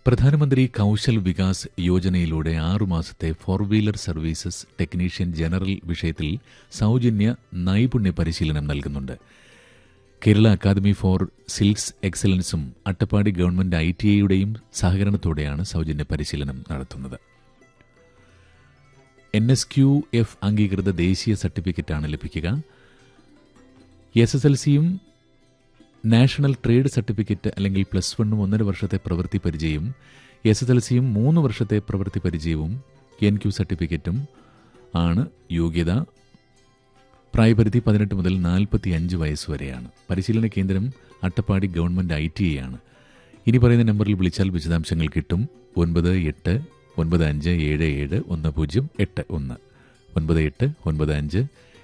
പ്രധാനമന്ത്രി കൌശൽ വികാസ് യോജനയിലൂടെ ആറുമാസത്തെ four wheeler services technician general വിഷയത്തിൽ സൗജന്യ നൈപുണ്യ പരിശീലനം നൽകുന്നുണ്ട് കേരള അക്കാദമി ഫോർ സിൽക്സ് എക്സലൻസും അട്ടപ്പാടി ഗവൺമെന്റ് ഐ ടി ഐയുടെയും സഹകരണത്തോടെയാണ് സൗജന്യ പരിശീലനം നടത്തുന്നത് എൻ എസ് ക്യു എഫ് അംഗീകൃത ദേശീയ സർട്ടിഫിക്കറ്റാണ് ലഭിക്കുക എസ് എസ് എൽ സിയും നാഷണൽ ട്രേഡ് സർട്ടിഫിക്കറ്റ് അല്ലെങ്കിൽ പ്ലസ് വണ്ണും ഒന്നര വർഷത്തെ പ്രവൃത്തി പരിചയവും എസ് എസ് എൽ സിയും മൂന്ന് വർഷത്തെ പ്രവൃത്തി പരിചയവും എൻ ക്യു സർട്ടിഫിക്കറ്റും ആണ് യോഗ്യത പ്രായപരിധി പതിനെട്ട് മുതൽ നാൽപ്പത്തി അഞ്ച് വയസ്സ് വരെയാണ് പരിശീലന കേന്ദ്രം Attappadi government I T I ആണ് ഇനി പറയുന്ന നമ്പറിൽ വിളിച്ചാൽ വിശദാംശങ്ങൾ കിട്ടും ഒൻപത് എട്ട് ഒൻപത് അഞ്ച് ഏഴ് ഏഴ് ഒന്ന് പൂജ്യം എട്ട് ഒന്ന് ഒൻപത് എട്ട് ഒൻപത് അഞ്ച്